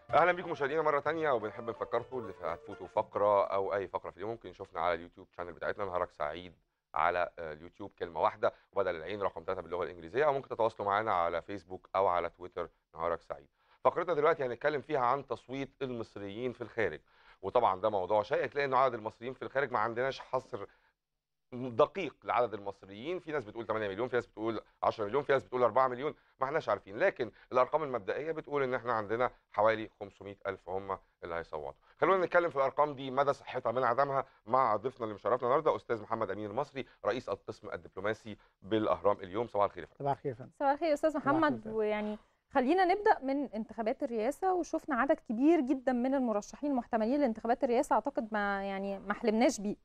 اهلا بيكم مشاهدينا مره تانية وبنحب نفكركم اللي هتفوتوا فقره او اي فقره في اليوم ممكن يشوفنا على اليوتيوب شانل بتاعتنا نهارك سعيد على آه، اليوتيوب كلمه واحده وبدل العين رقم 3 باللغه الانجليزيه او ممكن تتواصلوا معنا على فيسبوك او على تويتر نهارك سعيد فقرتنا دلوقتي هنتكلم فيها عن تصويت المصريين في الخارج وطبعا ده موضوع شائك لانه عدد المصريين في الخارج ما عندناش حصر دقيق لعدد المصريين في ناس بتقول 8 مليون في ناس بتقول 10 مليون في ناس بتقول 4 مليون ما احناش عارفين لكن الارقام المبدئيه بتقول ان احنا عندنا حوالي 500 الف هم اللي هيصوتوا خلونا نتكلم في الارقام دي مدى صحتها من عدمها مع ضيفنا اللي مشرفنا النهارده استاذ محمد امين المصري رئيس القسم الدبلوماسي بالاهرام اليوم صباح الخير يا فندم صباح الخير يا فندم صباح الخير يا استاذ صباح الخير محمد فندم. ويعني خلينا نبدا من انتخابات الرئاسه وشفنا عدد كبير جدا من المرشحين المحتملين لانتخابات الرئاسه اعتقد ما يعني ما حلمناش بيه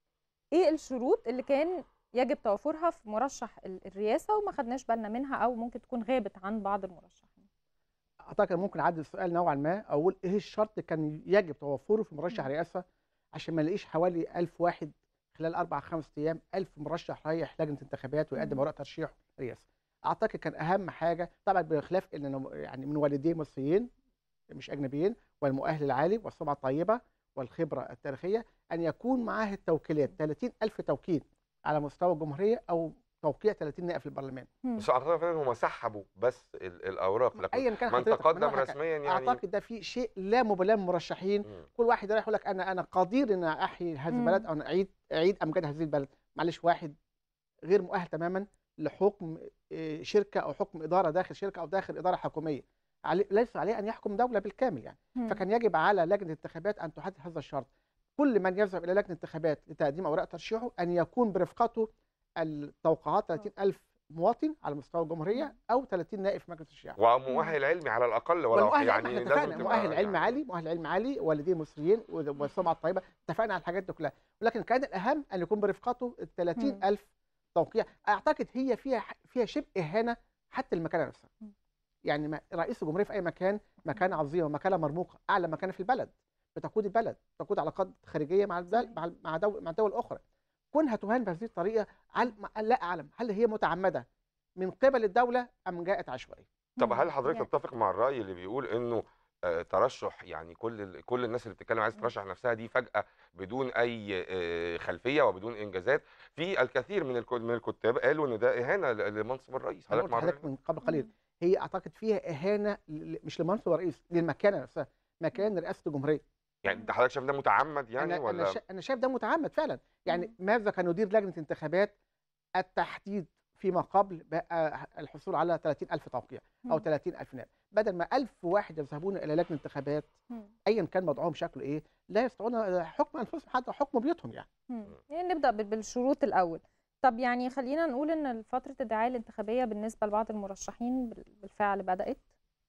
ايه الشروط اللي كان يجب توفرها في مرشح ال- الرئاسه وما خدناش بالنا منها او ممكن تكون غابت عن بعض المرشحين اعتقد ممكن اعدل السؤال نوعا ما اقول ايه الشرط كان يجب توفره في مرشح مم. رئاسه عشان ما نلاقيش حوالي 1000 واحد خلال اربع خمس ايام 1000 مرشح رايح لجنه انتخابات ويقدم مم. اوراق ترشيح رئاسه اعتقد كان اهم حاجه طبعا بخلاف ان أنا يعني من والدين مصريين مش اجنبيين والمؤهل العالي والسمعه الطيبه والخبره التاريخيه ان يكون معاه التوكيلات 30000 توكيل على مستوى الجمهوريه او توقيع 30 نائب في البرلمان مم. بس اعتقد فعلا هم سحبوا بس ال- الاوراق لكن ايا كان من حضرتك تقدم من نوع- رسميا يعني اعتقد ده في شيء لا مبالاه من المرشحين مم. كل واحد رايح يقول لك انا انا قدير ان احيي هذا مم. البلد او أنا اعيد اعيد امجاد هذه البلد معلش واحد غير مؤهل تماما لحكم آه، شركه او حكم اداره داخل شركه او داخل اداره حكوميه علي ليس عليه ان يحكم دوله بالكامل يعني مم. فكان يجب على لجنه الانتخابات ان تحدد هذا الشرط كل من يذهب الى لجنه الانتخابات لتقديم اوراق ترشيحه ان يكون برفقته التوقعات 30000 مواطن على مستوى الجمهوريه او 30 نائب في مجلس الشعب ومؤهل علمي على الاقل ولو والمؤهل يعني يعني لازم اتفقنا تبقى مؤهل علم يعني- عالي مؤهل علم عالي والدين مصريين وده- والسمعه الطيبه اتفقنا على الحاجات دي كلها ولكن كان الاهم ان يكون برفقته ال 30000 توقيع اعتقد هي فيها فيها شبه اهانه حتى المكانه نفسها مم. يعني ما- رئيس الجمهوريه في اي مكان مكانه عظيمه مكانه مرموقه اعلى مكانه في البلد بتقود البلد تقود علاقات خارجيه مع الدول صحيح. مع مع دول مع دول اخرى كونها تهان بهذه الطريقه عل- ما- لا اعلم هل هي متعمده من قبل الدوله ام جاءت عشوائيه طب مم. هل حضرتك يعني- تتفق مع الراي اللي بيقول انه آه، ترشح يعني كل ال- كل الناس اللي بتتكلم عايزه مم. ترشح نفسها دي فجاه بدون اي آه، خلفيه وبدون انجازات في الكثير من الك- من الكتاب قالوا ان ده اهانه ل- لمنصب الرئيس انا حضرتك قلت مع لحضرتك الرأي من قبل قليل مم. هي اعتقد فيها اهانه ل- مش لمنصب الرئيس للمكانه نفسها مكان رئاسه الجمهوريه يعني ده حضرتك شايف ده متعمد يعني انا ولا انا شا- انا شايف ده متعمد فعلا يعني مم. ماذا كان يدير لجنه انتخابات التحديد فيما قبل بقى الحصول على 30000 توقيع او مم. 30000 نائب بدل ما 1000 واحد يذهبون الى لجنه انتخابات مم. ايا كان وضعهم شكله ايه لا يستطيعون حكم انفسهم حتى حكم بيوتهم يعني مم. يعني نبدا بال- بالشروط الاول طب يعني خلينا نقول ان فتره الدعايه الانتخابيه بالنسبه لبعض المرشحين بال- بالفعل بدات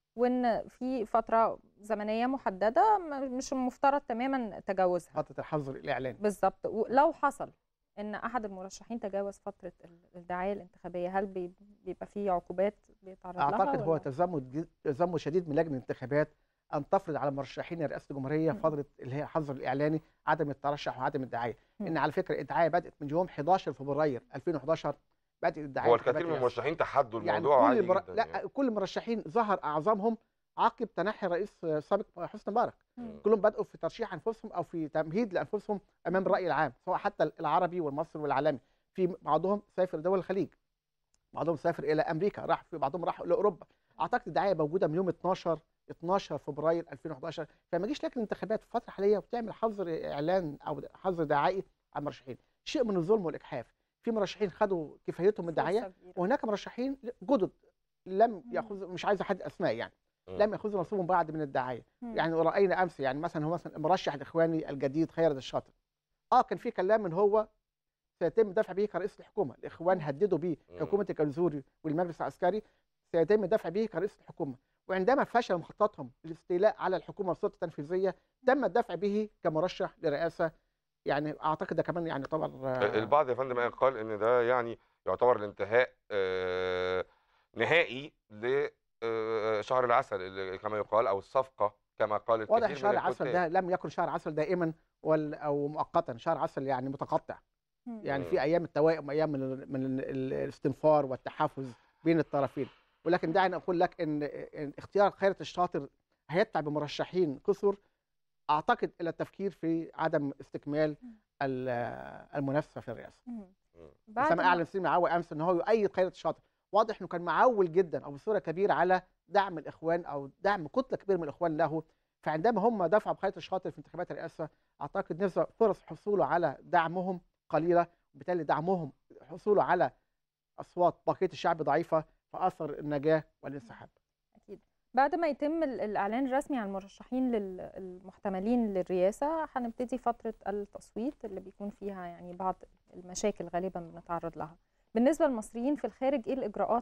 وان في فتره زمنيه محدده م- مش المفترض تماما تجاوزها فتره الحظر الاعلاني بالظبط ولو حصل ان احد المرشحين تجاوز فتره ال- الدعايه الانتخابيه هل بي- بيبقى في عقوبات بيتعرض لها اعتقد هو ولا؟ تزمت جد- تزمت شديد من لجنه الانتخابات ان تفرض على مرشحين رئاسه الجمهوريه مم. فتره اللي هي حظر الاعلاني عدم الترشح وعدم الدعايه مم. ان على فكره الدعايه بدات من يوم 11 فبراير 2011 بدات الدعايه هو انتخابات الكثير من الرئاسة. المرشحين تحدوا يعني الموضوع كل عادي المر... جدا لا يعني. كل المرشحين ظهر اعظمهم عقب تنحي الرئيس السابق حسني مبارك مم. كلهم بداوا في ترشيح انفسهم او في تمهيد لانفسهم امام الراي العام سواء حتى العربي والمصري والعالمي في بعضهم سافر دول الخليج بعضهم سافر الى امريكا راح في بعضهم راح لاوروبا اعتقد الدعايه موجوده من يوم 12 12 فبراير 2011 فما جيش لكن الانتخابات في فتره حاليه وبتعمل حظر اعلان او حظر دعائي على المرشحين شيء من الظلم والاجحاف في مرشحين خدوا كفايتهم من الدعايه فرصة كبيرة. وهناك مرشحين جدد لم مم. ياخذ مش عايز احد اسماء يعني مم. لم ياخذوا نصيبهم بعد من الدعايه مم. يعني راينا امس يعني مثلا هو مثلا المرشح الاخواني الجديد خيرت الشاطر اه كان في كلام ان هو سيتم الدفع به كرئيس الحكومه الاخوان مم. هددوا به مم. حكومه الجنزوري والمجلس العسكري سيتم الدفع به كرئيس الحكومه وعندما فشل مخططهم الاستيلاء على الحكومه والسلطه التنفيذيه تم الدفع به كمرشح لرئاسه يعني اعتقد ده كمان يعني طبعا آه، البعض يا فندم قال ان ده يعني يعتبر الانتهاء آه، نهائي لشهر العسل اللي كما يقال او الصفقه كما قال الكثير واضح من شهر عسل الكتاب. ده لم يكن شهر عسل دائما وال او مؤقتا شهر عسل يعني متقطع مم. يعني مم. في ايام التوائم وايام من ال- من ال- ال- الاستنفار والتحفز بين الطرفين ولكن دعني اقول لك ان إن اختيار خيرة الشاطر هيدفع بمرشحين كثر اعتقد الى التفكير في عدم استكمال ال- المنافسه في الرئاسه مم. مم. بعد سامع ما- اعلن سليم معاوي امس ان هو يؤيد خيرت الشاطر واضح انه كان معول جدا او بصوره كبيره على دعم الاخوان او دعم كتله كبيره من الاخوان له فعندما هم دفعوا بخيرت الشاطر في انتخابات الرئاسه اعتقد نسبه فرص حصوله على دعمهم قليله وبالتالي دعمهم حصوله على اصوات بقيه الشعب ضعيفه فاثر النجاه والانسحاب اكيد بعد ما يتم ال- الاعلان الرسمي عن المرشحين لل- المحتملين للرئاسه هنبتدي فتره التصويت اللي بيكون فيها يعني بعض المشاكل غالبا بنتعرض لها بالنسبه للمصريين في الخارج ايه الاجراءات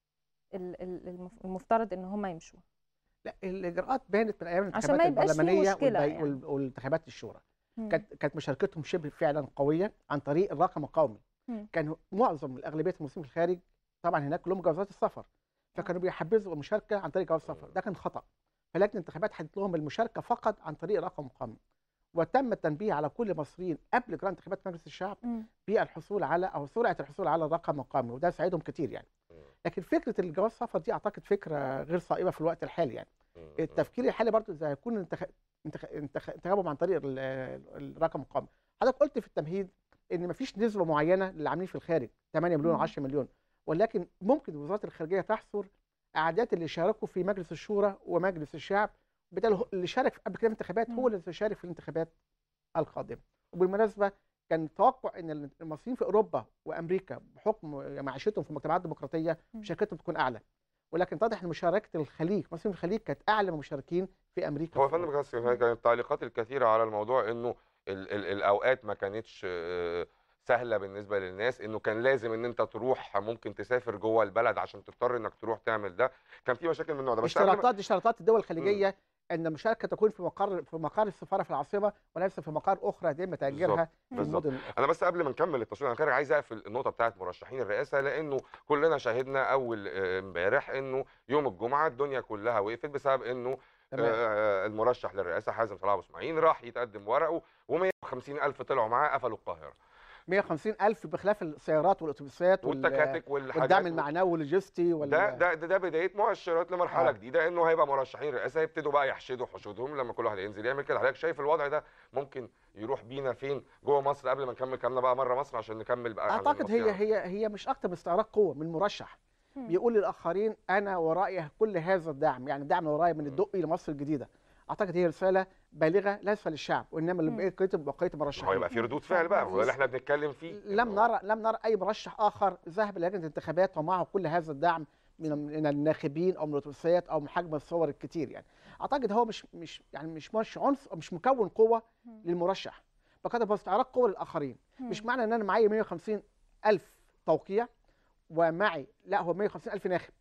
ال- ال- المف- المفترض ان هم يمشوها لا الاجراءات بانت من ايام عشان الانتخابات ما يبقاش فيه البرلمانيه مشكلة والبي- يعني. وال- والانتخابات الشورى مم. كانت كانت مشاركتهم شبه فعلا قويه عن طريق الرقم القومي مم. كان معظم الاغلبيه المسلمين في الخارج طبعا هناك لهم جوازات السفر فكانوا بيحبذوا المشاركه عن طريق جواز السفر ده كان خطا فلجنه الانتخابات حددت لهم المشاركه فقط عن طريق الرقم القومي وتم التنبيه على كل المصريين قبل اجراء انتخابات مجلس الشعب مم. بالحصول على او سرعه الحصول على الرقم القومي وده ساعدهم كتير يعني لكن فكره الجواز السفر دي اعتقد فكره غير صائبه في الوقت الحالي يعني مم. التفكير الحالي برضه اذا هيكون انتخ... انتخ... انتخ... انتخابهم عن طريق ال... ال- الرقم القومي حضرتك قلت في التمهيد ان مفيش نسبه معينه للي عاملين في الخارج 8 مليون مم. 10 مليون ولكن ممكن وزاره الخارجيه تحصر اعداد اللي شاركوا في مجلس الشورى ومجلس الشعب بالتالي هو- اللي شارك في- قبل كده في الانتخابات مم. هو اللي سيشارك في الانتخابات القادمه وبالمناسبه كان توقع ان المصريين في اوروبا وامريكا بحكم معيشتهم في مجتمعات ديمقراطيه مم. مشاركتهم تكون اعلى ولكن اتضح ان مشاركه الخليج المصريين في الخليج كانت اعلى من المشاركين في امريكا هو يا في فندم بس كانت التعليقات الكثيره على الموضوع انه ال ال الاوقات ما كانتش آه، سهله بالنسبه للناس انه كان لازم ان انت تروح ممكن تسافر جوه البلد عشان تضطر انك تروح تعمل ده كان في مشاكل من النوع ده بس قبل ما- اشتراطات دي اشتراطات الدول الخليجيه ان المشاركه تكون في مقر في مقر السفاره في العاصمه وليس في مقر اخرى يتم تاجيرها في بالظبط. المدن الأخرى. انا بس قبل ما نكمل التصوير انا خارج عايز اقفل النقطه بتاعت مرشحين الرئاسه لانه كلنا شاهدنا اول آه، امبارح انه يوم الجمعه الدنيا كلها وقفت بسبب انه تمام آه، المرشح للرئاسه حازم صلاح ابو اسماعيل راح يتقدم ورقه و150 الف طلعوا معاه قفلوا القاهره 150 الف بخلاف السيارات والاتوبيسات وال- والتكاتك والحاجات والدعم المعنوي واللوجستي وال... ده ده ده, ده بدايه مؤشرات لمرحله آه. جديده انه هيبقى مرشحين رئاسه يبتدوا بقى يحشدوا حشودهم لما كل واحد ينزل يعمل كده حضرتك شايف الوضع ده ممكن يروح بينا فين جوه مصر قبل ما نكمل كلامنا بقى مره مصر عشان نكمل بقى عن اعتقد هي المصير. هي هي مش اكتر من استعراض قوه من مرشح مم. بيقول للاخرين انا ورائي كل هذا الدعم يعني الدعم ورايا من مم. الدقي لمصر الجديده اعتقد هي رساله بالغه ليس للشعب وانما مم. لبقيه بقيه ما هو المرشحين يبقى في ردود فعل بقى هو ده اللي احنا بنتكلم فيه لم إنه- نرى لم نرى اي مرشح اخر ذهب لجنه الانتخابات ومعه كل هذا الدعم من من الناخبين او من الاتوبيسات او من حجم الصور الكتير يعني اعتقد هو مش مش يعني مش مش عنصر مش مكون قوه مم. للمرشح فقد هو استعراض قوه للاخرين مش مم. معنى ان انا معايا 150 الف توقيع ومعي لا هو 150 الف ناخب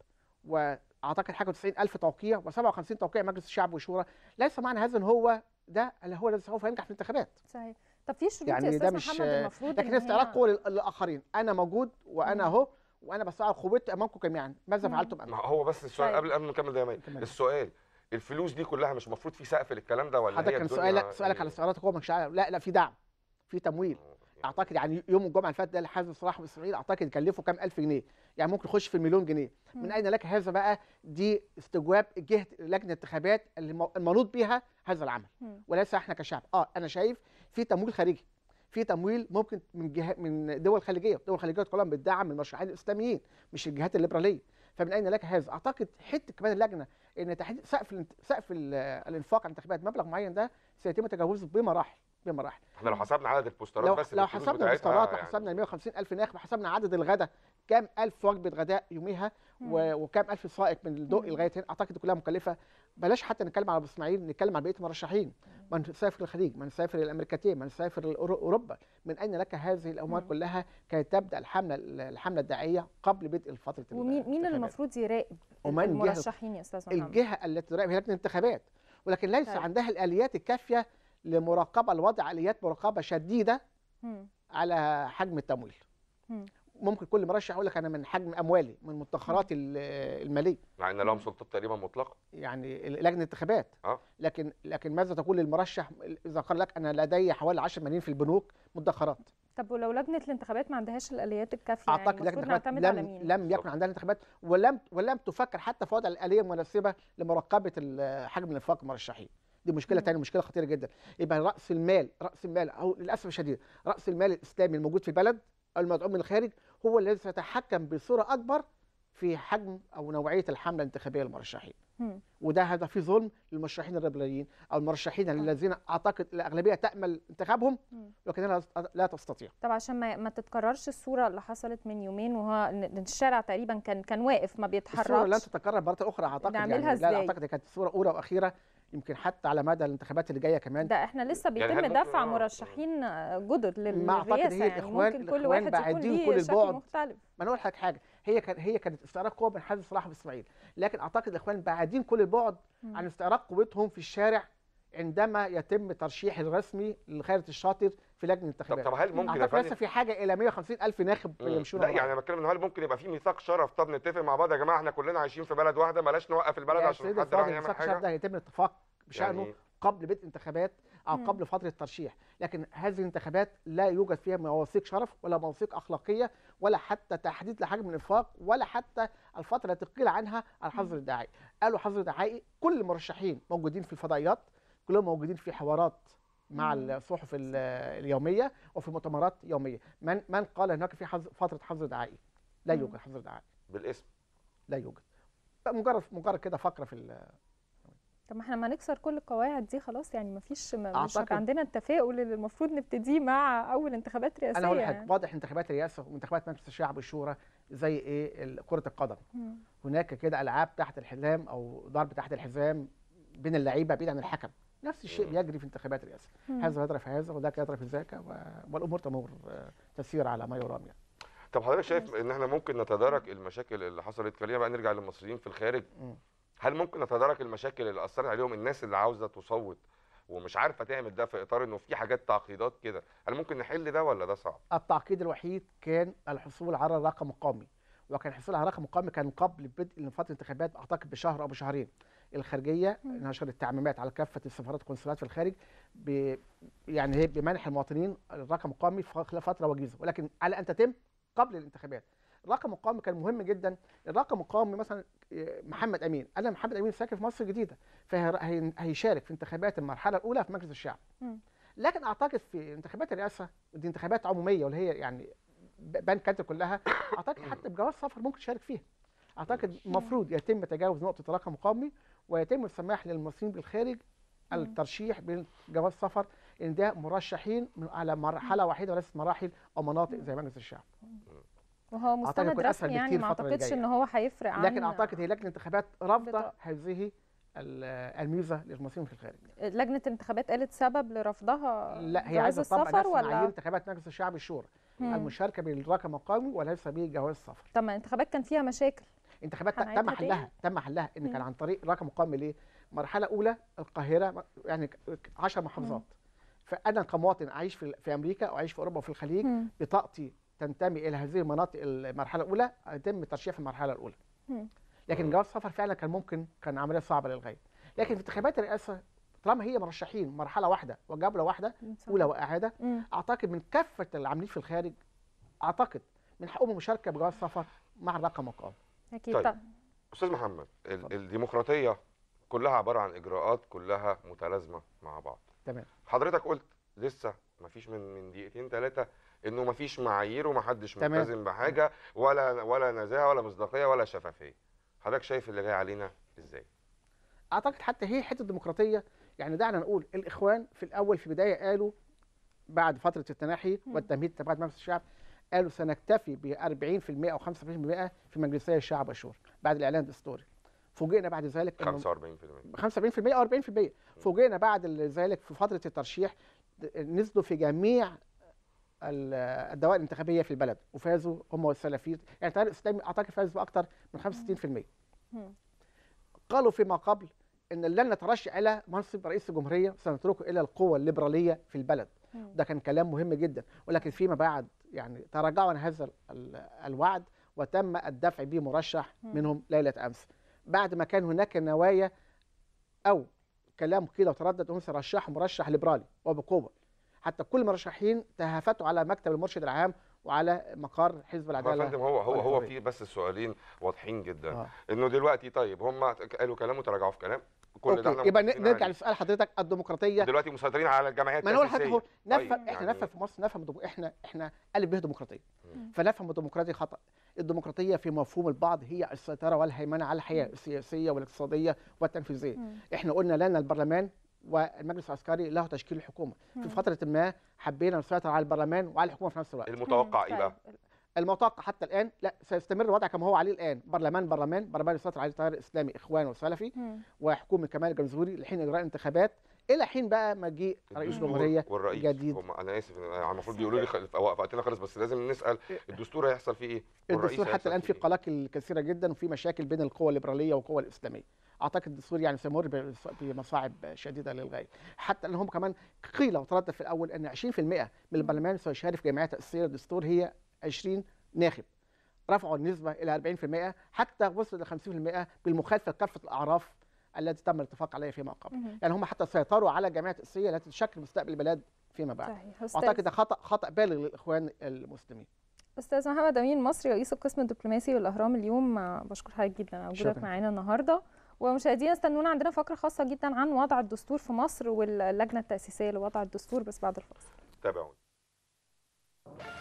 واعتقد حاجه 90 الف توقيع و57 توقيع مجلس الشعب والشورى ليس معنى هذا ان هو ده اللي هو الذي سوف ينجح في الانتخابات صحيح طب في شروط يعني يا ده استاذ مش محمد المفروض لكن إن استعراض هي- قوه لل- للاخرين انا موجود وانا مم. اهو وانا بستعرض قوتي امامكم جميعا ماذا مم. فعلتم ما امامي هو بس السؤال طيب. قبل قبل ما نكمل ده يا مي كمل. السؤال الفلوس دي كلها مش المفروض في سقف للكلام ده ولا حضرتك هي كان الدنيا سؤالك سؤالك إيه؟ على استعراض القوه مش عارف. لا لا في دعم في تمويل اعتقد يعني يوم الجمعه اللي فات ده لحازم صلاح واسماعيل اعتقد كلفه كام الف جنيه يعني ممكن يخش في المليون جنيه من مم. اين لك هذا بقى دي استجواب جهه لجنه الانتخابات اللي مو- المنوط بها هذا العمل مم. وليس احنا كشعب اه انا شايف في تمويل خارجي في تمويل ممكن من جهه من دول خليجيه الدول الخليجيه كلها بتدعم المرشحين الاسلاميين مش الجهات الليبراليه فمن اين لك هذا اعتقد حته كمان اللجنه ان تحديد سقف الانت- سقف ال- الانفاق على الانتخابات مبلغ معين ده سيتم تجاوزه بمراحل بمراحل احنا لو حسبنا عدد البوسترات لو بس لو بالفلوس حسبنا بتاعتها البوسترات يعني وحسبنا ال 150 الف ناخب وحسبنا عدد الغداء كام الف وجبه غداء يوميها و- وكام الف سائق من الدقي مم. لغايه هنا اعتقد دي كلها مكلفه بلاش حتى نتكلم على ابو اسماعيل نتكلم على بقيه المرشحين ما نسافر الخليج ما نسافر الامريكتين ما نسافر الأورو- اوروبا من اين لك هذه الاموال مم. كلها كي تبدا الحمله الحمله الدعائيه قبل بدء فتره ومين مين اللي الانتخابات. المفروض يراقب ومن جهة المرشحين يا استاذ محمد الجهه التي تراقب هي لجنه الانتخابات ولكن ليس طيب. عندها الاليات الكافيه لمراقبه لوضع اليات مراقبه شديده مم. على حجم التمويل مم. ممكن كل مرشح يقول لك انا من حجم اموالي من مدخراتي ال- الماليه مع ان لهم سلطات تقريبا مطلقه يعني ال- لجنه الانتخابات اه لكن لكن ماذا تقول للمرشح اذا قال لك انا لدي حوالي 10 ملايين في البنوك مدخرات طب ولو لجنه الانتخابات ما عندهاش الاليات الكافيه يعني اعتقد لجنه المفروض الانتخابات نعتمد على لم مين لم بالظبط. يكن عندها الانتخابات ولم ولم تفكر حتى في وضع الاليه المناسبه لمراقبه ال- حجم الانفاق المرشحين دي مشكله مم. ثانيه مشكله خطيره جدا يبقى راس المال راس المال او للاسف الشديد راس المال الاسلامي الموجود في البلد او المدعوم من الخارج هو الذي سيتحكم بصوره اكبر في حجم او نوعيه الحمله الانتخابيه للمرشحين مم. وده هذا في ظلم للمرشحين الربليين او المرشحين آه. الذين اعتقد الاغلبيه تامل انتخابهم مم. لكنها لا تستطيع طب عشان ما, ما تتكررش الصوره اللي حصلت من يومين وهو إن- إن الشارع تقريبا كان كان واقف ما الصوره لن بيتحركش تتكرر مره اخرى اعتقد نعملها يعني لا إزاي؟ اعتقد كانت صوره اولى واخيره يمكن حتى على مدى الانتخابات اللي جايه كمان ده احنا لسه يعني بيتم هل ممكن- دفع آه. مرشحين جدد لل- ما أعتقد للرئاسه هي يعني الإخوان- ممكن كل الإخوان واحد يكون بعيدين ليه كل شكل البعد. مختلف ما انا اقول لك حاجه هي كان هي كانت استعراض قوه من حزب صلاح واسماعيل لكن اعتقد الاخوان بعيدين كل البعد مم. عن استعراض قوتهم في الشارع عندما يتم ترشيح الرسمي لخالد الشاطر في لجنه طب الانتخابات طب هل ممكن يا اعتقد لسه فندم في حاجه الى 150 الف ناخب مم. يمشون لا ورا يعني بعض. انا بتكلم ان هل ممكن يبقى في ميثاق شرف طب نتفق مع بعض يا جماعه احنا كلنا عايشين في بلد واحده بلاش نوقف البلد يا عشان سيدي حد راح الفاضل يعمل الميثاق الشرف حاجه ده هيتم الاتفاق بشانه يعني قبل بدء انتخابات او مم. قبل فتره الترشيح لكن هذه الانتخابات لا يوجد فيها مواثيق شرف ولا مواثيق اخلاقيه ولا حتى تحديد لحجم الانفاق ولا حتى الفتره التي قيل عنها الحظر الدعائي قالوا حظر دعائي كل المرشحين موجودين في الفضائيات كلهم موجودين في حوارات مع مم. الصحف ال- اليوميه وفي مؤتمرات يوميه من من قال هناك في حظر فتره حظر دعائي لا مم. يوجد حظر دعائي بالاسم لا يوجد مجرد مجرد كده فقره في ال- طب ما احنا ما نكسر كل القواعد دي خلاص يعني ما فيش مش أعتقد- هيبقى عندنا التفاؤل اللي المفروض نبتديه مع اول انتخابات رئاسيه انا هقول لك يعني. حاجه واضح انتخابات الرئاسه وانتخابات مجلس الشعب والشورى زي ايه ال- كره القدم مم. هناك كده العاب تحت الحزام او ضرب تحت الحزام بين اللعيبه بعيد عن الحكم نفس الشيء مم. بيجري في انتخابات الرئاسه مم. هذا يضرب في هذا وذاك يضرب في ذاك و- والامور تمر آه، تسير على ما يرام يعني طب حضرتك شايف ان احنا ممكن نتدارك المشاكل اللي حصلت خلينا بقى نرجع للمصريين في الخارج مم. هل ممكن نتدارك المشاكل اللي اثرت عليهم الناس اللي عاوزه تصوت ومش عارفه تعمل ده في اطار انه في حاجات تعقيدات كده هل ممكن نحل ده ولا ده صعب التعقيد الوحيد كان الحصول على الرقم القومي وكان الحصول على الرقم القومي كان قبل بدء فتره الانتخابات اعتقد بشهر او بشهرين الخارجيه مم. نشر التعميمات على كافه السفارات والقنصليات في الخارج ب يعني هي بمنح المواطنين الرقم القومي في خلال فتره وجيزه ولكن على ان تتم قبل الانتخابات الرقم القومي كان مهم جدا الرقم القومي مثلا إيه، محمد امين انا محمد امين ساكن في مصر الجديده فهيشارك في انتخابات المرحله الاولى في مجلس الشعب مم. لكن اعتقد في انتخابات الرئاسه ودي انتخابات عموميه واللي هي يعني ب- بان كانت كلها اعتقد حتى بجواز سفر ممكن يشارك فيها اعتقد المفروض يتم تجاوز نقطه الرقم القومي ويتم السماح للمصريين بالخارج مم. الترشيح بجواز سفر ان ده مرشحين من على مرحله واحده وليست مراحل او مناطق زي مجلس الشعب وهو أعتقد مستند يكون أسهل رسمي يعني بكتير ما الفترة اللي اعتقدش جاية. ان هو هيفرق عن لكن اعتقد هي لجنه الانتخابات رافضه بطاقة. هذه ال- الميزه للمصريين في الخارج لجنه الانتخابات قالت سبب لرفضها لا هي جواز عايزه تطبق السفر نفس معايير ولا انتخابات مجلس الشعب الشورى مم. المشاركه بالرقم القومي وليس بجواز سفر طب ما الانتخابات كان فيها مشاكل انتخابات هنعيدها تم حلها تاني؟ تم حلها ان كان مم. عن طريق رقم قومي ليه مرحله اولى القاهره يعني 10 محافظات فانا كمواطن اعيش في في امريكا او اعيش في اوروبا وفي الخليج مم. بطاقتي تنتمي الى هذه المناطق المرحله الاولى يتم الترشيح في المرحله الاولى مم. لكن جواز السفر فعلا كان ممكن كان عمليه صعبه للغايه لكن في انتخابات الرئاسه طالما هي مرشحين مرحله واحده وجوله واحده اولى واعاده مم. اعتقد من كافه العاملين في الخارج اعتقد من حقهم المشاركه بجواز سفر مع الرقم القومي اكيد طيب. طبعا استاذ محمد ال- اتفضل. الديمقراطيه كلها عباره عن اجراءات كلها متلازمه مع بعض تمام حضرتك قلت لسه ما فيش من من دقيقتين ثلاثه انه ما فيش معايير ومحدش تمام. ملتزم بحاجه ولا ولا نزاهه ولا مصداقيه ولا شفافيه حضرتك شايف اللي جاي علينا ازاي اعتقد حتى هي حته الديمقراطيه يعني دعنا نقول الاخوان في الاول في البدايه قالوا بعد فتره التناحي مم. والتمهيد تبعات مجلس الشعب قالوا سنكتفي ب 40% او 55% في مجلسي الشعب والشورى بعد الاعلان الدستوري فوجئنا بعد ذلك إنه 45% 75% او 40% فوجئنا بعد ذلك في فتره الترشيح نزلوا في جميع ال- الدوائر الانتخابيه في البلد وفازوا هم والسلفيين يعني التيار الاسلامي اعتقد فاز باكثر من 65% مم. قالوا فيما قبل ان لن نترشح الى منصب رئيس الجمهوريه سنتركه الى القوى الليبراليه في البلد مم. ده كان كلام مهم جدا ولكن فيما بعد يعني تراجعوا عن هذا ال- ال- الوعد وتم الدفع به مرشح مم. منهم ليله امس بعد ما كان هناك نوايا او كلام قيل وتردد انهم سيرشحوا مرشح ليبرالي وبقوه حتى كل المرشحين تهافتوا على مكتب المرشد العام وعلى مقر حزب هو يا العداله فندم هو هو هو والحرية. في بس السؤالين واضحين جدا آه. انه دلوقتي طيب هم قالوا كلام وتراجعوا في كلام كل ده اوكي احنا يبقى متفقين ن- نرجع عليه. لسؤال حضرتك الديمقراطيه دلوقتي مسيطرين على الجمعيات ما انا اقول لحضرتك التأسيسية اهو نفهم طيب، احنا يعني- نفهم في مصر نفهم الديمو- احنا احنا الف به ديمقراطيه مم. فنفهم الديمقراطيه خطا الديمقراطيه في مفهوم البعض هي السيطره والهيمنه على الحياه السياسيه والاقتصاديه والتنفيذيه مم. احنا قلنا لنا البرلمان والمجلس العسكري له تشكيل الحكومه مم. في فتره ما حبينا نسيطر على البرلمان وعلى الحكومه في نفس الوقت المتوقع ايه طيب. بقى؟ المتوقع حتى الان لا سيستمر الوضع كما هو عليه الان برلمان برلمان برلمان يسيطر عليه التيار الاسلامي اخوان وسلفي مم. وحكومه كمال الجنزوري لحين اجراء انتخابات الى حين بقى مجيء رئيس الدستور جمهوريه والرئيس جديد. هم انا اسف أنا المفروض بيقولوا لي خل- في وقتنا خلص بس لازم نسال الدستور هيحصل فيه ايه؟ والرئيس الدستور حتى هيحصل الان فيه في قلاقل كثيره جدا وفي مشاكل بين القوى الليبراليه والقوى الاسلاميه اعتقد الدستور يعني سيمر ب- بمصاعب شديده للغايه حتى ان هم كمان قيل وتردد في الاول ان 20% من البرلمان سيشارك في جمعيه تاسيس الدستور هي 20 ناخب رفعوا النسبه الى 40% حتى وصلوا ل 50% بالمخالفه لكافه الاعراف التي تم الاتفاق عليها فيما قبل مم. يعني هم حتى سيطروا على الجمعيه التاسيسيه التي تشكل مستقبل البلاد فيما بعد صحيح أستاذ- اعتقد ده خطا خطا بالغ للاخوان المسلمين استاذ محمد امين مصري رئيس القسم الدبلوماسي بالاهرام اليوم آه، بشكر حضرتك جدا على وجودك شكراً. معانا النهارده ومشاهدينا استنونا عندنا فقره خاصه جدا عن وضع الدستور في مصر واللجنه التاسيسيه لوضع الدستور بس بعد الفاصل تابعونا